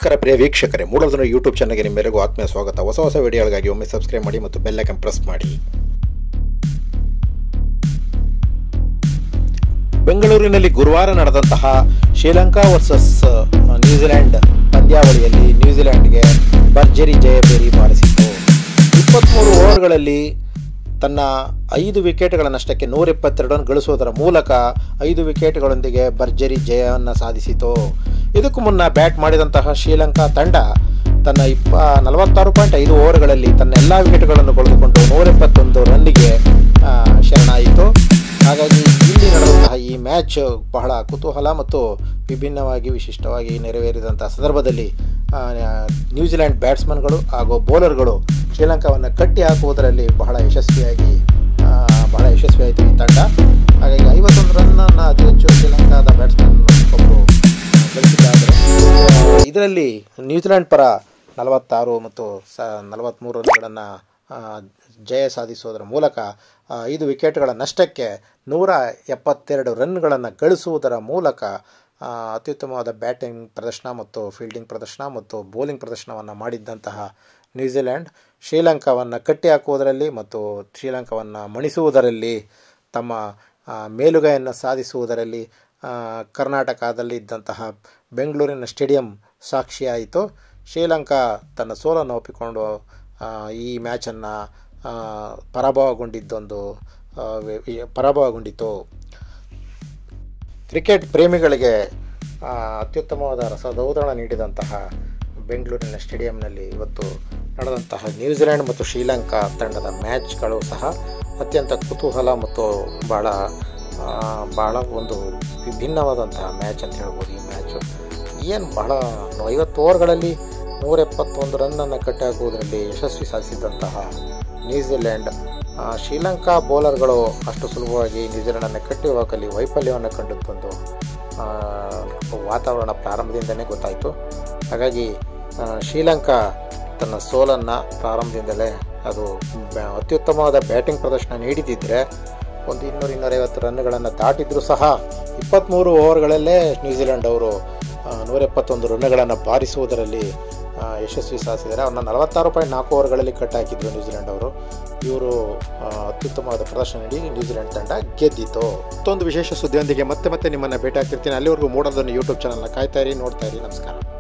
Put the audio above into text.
ನಮಸ್ಕಾರ ಪ್ರಿಯ ವೀಕ್ಷಕರೇ ಮೂಡೋದನ್ನು ಯೂಟ್ಯೂಬ್ ಚಾನಲ್ಗೆ ನಿಮ್ಮೆಲ್ಲರಿಗೂ ಆತ್ಮೀಯ ಸ್ವಾಗತ ಹೊಸ ಹೊಸ ವಿಡಿಯೋಗಳಿಗಾಗಿ ಒಮ್ಮೆ ಸಬ್ಸ್ಕ್ರೈಬ್ ಮಾಡಿ ಮತ್ತು ಬೆಲ್ಲೈಕನ್ ಪ್ರೆಸ್ ಮಾಡಿ ಬೆಂಗಳೂರಿನಲ್ಲಿ ಗುರುವಾರ ನಡೆದಂತಹ ಶ್ರೀಲಂಕಾ ವರ್ಸಸ್ ನ್ಯೂಜಿಲೆಂಡ್ ಪಂದ್ಯಾವಳಿಯಲ್ಲಿ ನ್ಯೂಜಿಲೆಂಡ್ಗೆ ಭರ್ಜರಿ ಜಯಬೇರಿ ಬಾರಿಸಿತು ಇಪ್ಪತ್ತ್ಮೂರು ಓವರ್ಗಳಲ್ಲಿ ತನ್ನ ಐದು ವಿಕೆಟ್ಗಳ ನಷ್ಟಕ್ಕೆ ನೂರ ಇಪ್ಪತ್ತೆರಡು ರನ್ ಗಳಿಸುವುದರ ಮೂಲಕ ಐದು ವಿಕೆಟ್ಗಳೊಂದಿಗೆ ಭರ್ಜರಿ ಜಯವನ್ನು ಸಾಧಿಸಿತು ಇದಕ್ಕೂ ಮುನ್ನ ಬ್ಯಾಟ್ ಮಾಡಿದಂತಹ ಶ್ರೀಲಂಕಾ ತಂಡ ತನ್ನ ಇಪ್ಪ ನಲವತ್ತಾರು ಪಾಯಿಂಟ್ ಐದು ಓವರ್ಗಳಲ್ಲಿ ತನ್ನ ಎಲ್ಲ ವಿಕೆಟ್ಗಳನ್ನು ಕಳೆದುಕೊಂಡು ನೂರ ಎಪ್ಪತ್ತೊಂದು ರನ್ನಿಗೆ ಆ, ಶರಣಾಯಿತು ಹಾಗಾಗಿ ಇಲ್ಲಿ ನಡೆದಂತಹ ಈ ಮ್ಯಾಚ್ ಬಹಳ ಕುತೂಹಲ ಮತ್ತು ವಿಭಿನ್ನವಾಗಿ ವಿಶಿಷ್ಟವಾಗಿ ನೆರವೇರಿದಂತಹ ಸಂದರ್ಭದಲ್ಲಿ ಆ, ನ್ಯೂಜಿಲೆಂಡ್ ಬ್ಯಾಟ್ಸ್ಮನ್ಗಳು ಹಾಗೂ ಬೌಲರ್ಗಳು ಶ್ರೀಲಂಕಾವನ್ನು ಕಟ್ಟಿ ಹಾಕುವುದರಲ್ಲಿ ಬಹಳ ಯಶಸ್ವಿಯಾಗಿ ಆ, ಬಹಳ ಯಶಸ್ವಿಯಾಯಿತು ಈ ತಂಡ ಹಾಗಾಗಿ ಐವತ್ತೊಂದು ರನ್ನನ್ನು ಅತಿ ಹೆಚ್ಚು ಶ್ರೀಲಂಕಾದ ಬ್ಯಾಟ್ಸ್ಮನ್ ಒಬ್ಬರು ಗಳಿಸಿದ್ದಾದರೆ ಇದರಲ್ಲಿ ನ್ಯೂಜಿಲೆಂಡ್ ಪರ ನಲವತ್ತಾರು ಮತ್ತು ಸ ನಲವತ್ತ್ಮೂರು ರನ್ಗಳನ್ನು ಜಯ ಸಾಧಿಸುವುದರ ಮೂಲಕ ಆ, ಐದು ವಿಕೆಟ್ಗಳ ನಷ್ಟಕ್ಕೆ ನೂರ ಎಪ್ಪತ್ತೆರಡು ರನ್ಗಳನ್ನು ಗಳಿಸುವುದರ ಮೂಲಕ ಆ, ಅತ್ಯುತ್ತಮವಾದ ಬ್ಯಾಟಿಂಗ್ ಪ್ರದರ್ಶನ ಮತ್ತು ಫೀಲ್ಡಿಂಗ್ ಪ್ರದರ್ಶನ ಮತ್ತು ಬೌಲಿಂಗ್ ಪ್ರದರ್ಶನವನ್ನು ಮಾಡಿದ್ದಂತಹ ನ್ಯೂಜಿಲೆಂಡ್ ಶ್ರೀಲಂಕಾವನ್ನು ಕಟ್ಟಿ ಹಾಕುವುದರಲ್ಲಿ ಮತ್ತು ಶ್ರೀಲಂಕಾವನ್ನು ಮಣಿಸುವುದರಲ್ಲಿ ತಮ್ಮ ಆ, ಮೇಲುಗೈಯನ್ನು ಸಾಧಿಸುವುದರಲ್ಲಿ ಆ, ಕರ್ನಾಟಕದಲ್ಲಿ ಇದ್ದಂತಹ ಬೆಂಗಳೂರಿನ ಸ್ಟೇಡಿಯಂ ಸಾಕ್ಷಿಯಾಯಿತು ಶ್ರೀಲಂಕಾ ತನ್ನ ಸೋಲನ್ನು ಒಪ್ಪಿಕೊಂಡು ಆ, ಈ ಮ್ಯಾಚನ್ನು ಪರಾಭವಗೊಂಡಿದ್ದೊಂದು ಆ, ವಿ- ವಿ- ಪರಾಭವಗೊಂಡಿತು ಕ್ರಿಕೆಟ್ ಪ್ರೇಮಿಗಳಿಗೆ ಆ, ಅತ್ಯುತ್ತಮವಾದ ರಸದೌತಣ ನೀಡಿದಂತಹ ಬೆಂಗಳೂರಿನ ಸ್ಟೇಡಿಯಂನಲ್ಲಿ ಇವತ್ತು ನಡೆದಂತಹ ನ್ಯೂಜಿಲೆಂಡ್ ಮತ್ತು ಶ್ರೀಲಂಕಾ ತಂಡದ ಮ್ಯಾಚ್ಗಳು ಸಹ ಅತ್ಯಂತ ಕುತೂಹಲ ಮತ್ತು ಭಾಳ ಆ, ಬಹಳ ಒಂದು ವಿಭಿನ್ನವಾದಂತಹ ಮ್ಯಾಚ್ ಅಂತ ಹೇಳ್ಬೋದು ಈ ಮ್ಯಾಚು ಏನು ಬಹಳ ಐವತ್ತು ಓವರ್ಗಳಲ್ಲಿ ನೂರ ಎಪ್ಪತ್ತೊಂದು ರನ್ನನ್ನು ಕಟ್ಟಿ ಹಾಕುವುದರಲ್ಲಿ ಯಶಸ್ವಿ ಸಾಧಿಸಿದಂತಹ ನ್ಯೂಜಿಲೆಂಡ್ ಆ, ಶ್ರೀಲಂಕಾ ಬೌಲರ್ಗಳು ಅಷ್ಟು ಸುಲಭವಾಗಿ ನ್ಯೂಜಿಲೆಂಡನ್ನು ಕಟ್ಟಿ ಹಾಕಲಿ ವೈಫಲ್ಯವನ್ನು ಕಂಡುಕೊಂದು ಆ, ವಾತಾವರಣ ಪ್ರಾರಂಭದಿಂದಲೇ ಗೊತ್ತಾಯಿತು ಹಾಗಾಗಿ ಆ, ಶ್ರೀಲಂಕಾ ತನ್ನ ಸೋಲನ್ನು ಪ್ರಾರಂಭದಿಂದಲೇ ಅದು ಬ್ಯಾ- ಅತ್ಯುತ್ತಮವಾದ ಬ್ಯಾಟಿಂಗ್ ಪ್ರದರ್ಶನ ನೀಡಿದ್ದರೆ ಒಂದು ಇನ್ನೂರು ಇನ್ನೂರೈವತ್ತು ರನ್ಗಳನ್ನು ದಾಟಿದ್ರೂ ಸಹ ಇಪ್ಪತ್ತ್ಮೂರು ಓವರ್ಗಳಲ್ಲೇ ನ್ಯೂಜಿಲೆಂಡ್ ಅವರು ನೂರ ಎಪ್ಪತ್ತೊಂದು ರನ್ಗಳನ್ನು ಬಾರಿಸುವುದರಲ್ಲಿ ಆ, ಯಶಸ್ವಿ ಸಾಧಿಸಿದ್ದಾರೆ ಅವ್ರನ್ನ ನಲವತ್ತಾರು ಪಾಯಿಂಟ್ ನಾಲ್ಕು ಓವರ್ಗಳಲ್ಲಿ ಕಟ್ ಹಾಕಿದ್ರು ನ್ಯೂಜಿಲೆಂಡ್ ಅವರು ಇವರು ಆ, ಅತ್ಯುತ್ತಮವಾದ ಪ್ರದರ್ಶನ ನೀಡಿ ನ್ಯೂಜಿಲೆಂಡ್ ತಂಡ ಗೆದ್ದಿತು ಮತ್ತೊಂದು ವಿಶೇಷ ಸುದ್ದಿಯೊಂದಿಗೆ ಮತ್ತೆ ಮತ್ತೆ ನಿಮ್ಮನ್ನು ಭೇಟಿ ಆಗ್ತಿರ್ತೀನಿ ಅಲ್ಲಿವರೆಗೂ ಮೂಡೋದನ್ನು ಯೂಟ್ಯೂಬ್ ಚಾನಲ್ನ ಕಾಯ್ತಾ ಇರಿ ನೋಡ್ತಾ ಇರಿ ನಮಸ್ಕಾರ